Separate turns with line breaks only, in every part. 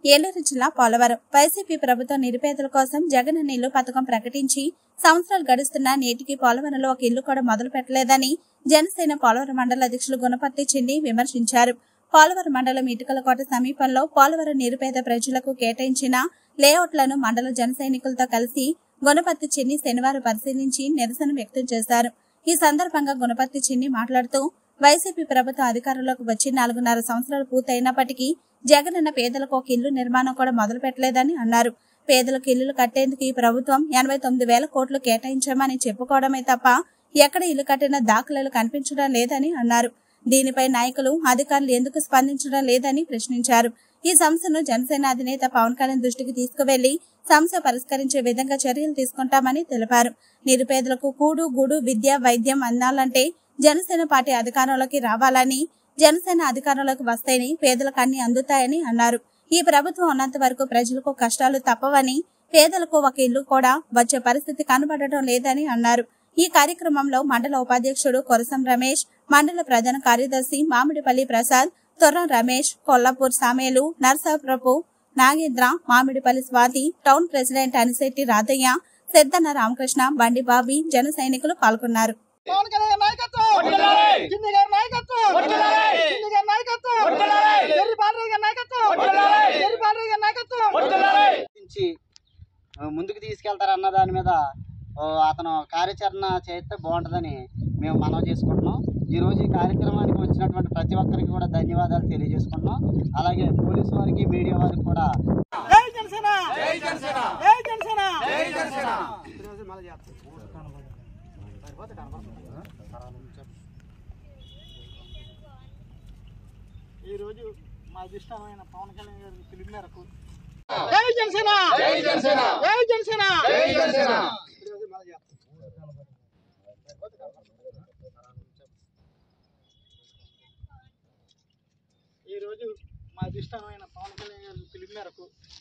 ఏలూరు జిల్లా పోలవరం వైసీపీ ప్రభుత్వం నిరుపేదల కోసం జగన్ ఇల్లు పథకం ప్రకటించి సంవత్సరాలు గడుస్తున్నా నేటికి పోలవరంలో ఒక ఇల్లు కూడా మొదలు పెట్టలేదని జనసేన పోలవరం మండల అధ్యక్షులు గుణపర్తి చిన్ని విమర్శించారు పోలవరం మండలం ఇటుకలకోట సమీపంలో పోలవరం నిరుపేద ప్రజలకు కేటాయించిన లేఅవుట్లను మండల జన సైనికులతో కలిసి గుణపర్తి చిన్ని శనివారం పరిశీలించి నిరసన వ్యక్తం చేశారు ఈ సందర్భంగా గుణపర్తి చిన్ని మాట్లాడుతూ వైసీపీ ప్రభుత్వం అధికారంలోకి వచ్చి నాలుగున్నర సంవత్సరాలు పూర్తయినప్పటికీ జగనన్న పేదలకు ఒక ఇల్లు నిర్మాణం కూడా మొదలు పెట్టలేదని అన్నారు పేదలకు ఇల్లులు కట్టేందుకు ఈ ప్రభుత్వం ఎనభై తొమ్మిది వేల కోట్లు కేటాయించామని చెప్పుకోవడమే తప్ప ఎక్కడ ఇల్లు కట్టిన దాఖలాలు కనిపించడం లేదని అన్నారు దీనిపై నాయకులు అధికారులు ఎందుకు స్పందించడం లేదని ప్రశ్నించారు ఈ సమస్యను జనసేన అధినేత పవన్ కళ్యాణ్ దృష్టికి తీసుకువెళ్లి సమస్య పరిష్కరించే విధంగా చర్యలు తీసుకుంటామని తెలిపారు నిరుపేదలకు కూడు గూడు విద్య వైద్యం అందాలంటే జనసేన పార్టీ అధికారంలోకి రావాలని జనసేన అధికారంలోకి వస్తేనే పేదలకు అన్ని అందుతాయని అన్నారు ఈ ప్రభుత్వం ఉన్నంత వరకు ప్రజలకు కష్టాలు తప్పవని పేదలకు ఒక ఇల్లు కూడా వచ్చే పరిస్థితి కనబడటం లేదని అన్నారు ఈ కార్యక్రమంలో మండల ఉపాధ్యక్షుడు కొరసం రమేష్ మండల ప్రధాన కార్యదర్శి మామిడిపల్లి ప్రసాద్ తొర్రం రమేష్ కొల్లాపూర్ సామేలు నర్సాప్రభు నాగేంద్ర మామిడిపల్లి స్వాతి టౌన్ ప్రెసిడెంట్ అనిశెట్టి రాధయ్య సిద్దన్న రామకృష్ణ బండిబాబి జన సైనికులు పాల్గొన్నారు
పవన్ కళ్యాణ్ నాయకత్వం కింది గారి నాయకత్వం కింది గారి నాయకత్వం ఎర్రి బాలరాజు గారి నాయకత్వం ఎర్రి బాలరాజు గారి నాయకత్వం
నుంచి ఆ, ముందుకు తీసుకెళ్తారన్న దాని మీద ఓ, అతను కార్యాచరణ చేస్తే బాగుంటుందని మేము మనవి చేసుకుంటున్నాం ఈరోజు ఈ కార్యక్రమానికి వచ్చినటువంటి ప్రతి ఒక్కరికి కూడా ధన్యవాదాలు తెలియజేసుకుంటున్నాం అలాగే పోలీసు వారికి మీడియా వారికి కూడా
జై జనసేన జై జనసేన జై జనసేన జై జనసేన ఈ రోజు మా అధిష్టానమైన పవన్ కళ్యాణ్ గారి పిలుపు మేరకు జై జనసేన జై జనసేన జై జనసేన జై జనసేన ఈ రోజు మా అధిష్టానమైన పవన్ కళ్యాణ్ గారి పిలుపు మేరకు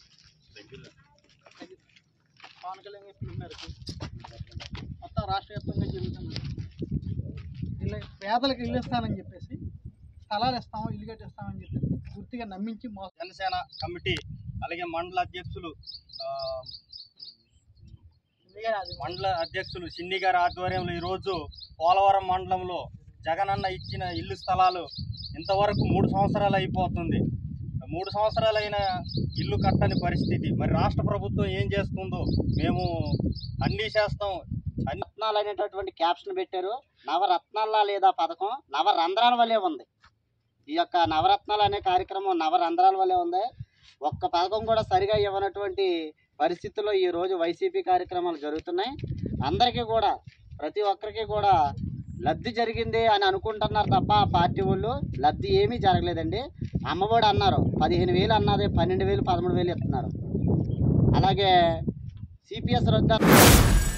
పవన్ కళ్యాణ్ గారి పిలుపు మేరకు మొత్తం రాష్ట్ర వ్యాప్తంగా జరుగుతుంది ఇల్లు పేదలకు ఇల్లు ఇస్తానని చెప్పేసి స్థలాలు ఇస్తాము ఇల్లు కట్టిస్తామని చెప్పేసి పూర్తిగా నమ్మించి మోసం
జనసేన కమిటీ అలాగే మండల అధ్యక్షులు ఆ, మండల అధ్యక్షులు చిన్ని గారి ఆధ్వర్యంలో ఈరోజు పోలవరం మండలంలో జగనన్న ఇచ్చిన ఇల్లు స్థలాలు ఇంతవరకు మూడు సంవత్సరాలు అయిపోతుంది మూడు సంవత్సరాలైన ఇల్లు కట్టని పరిస్థితి మరి రాష్ట్ర ప్రభుత్వం ఏం చేస్తుందో మేము అన్నీ చేస్తాం అన్ని
రత్నాలు అనేటటువంటి క్యాప్షన్ పెట్టారు నవరత్నాల లేదా పథకం నవరంధ్రాల వల్లే ఉంది ఈ యొక్క నవరత్నాలు అనే కార్యక్రమం నవరంధ్రాల వల్లే ఉంది ఒక్క పథకం కూడా సరిగా ఇవ్వనటువంటి పరిస్థితుల్లో ఈ రోజు వైసీపీ కార్యక్రమాలు జరుగుతున్నాయి అందరికీ కూడా ప్రతి ఒక్కరికి కూడా లబ్ధి జరిగింది అని అనుకుంటున్నారు తప్ప ఆ పార్టీ వాళ్ళు లబ్ధి ఏమీ జరగలేదండి అమ్మఒడి అన్నారు పదిహేను వేలు అన్నది పన్నెండు వేలు పదమూడు వేలు ఇస్తున్నారు అలాగే సిపిఎస్ రద్దు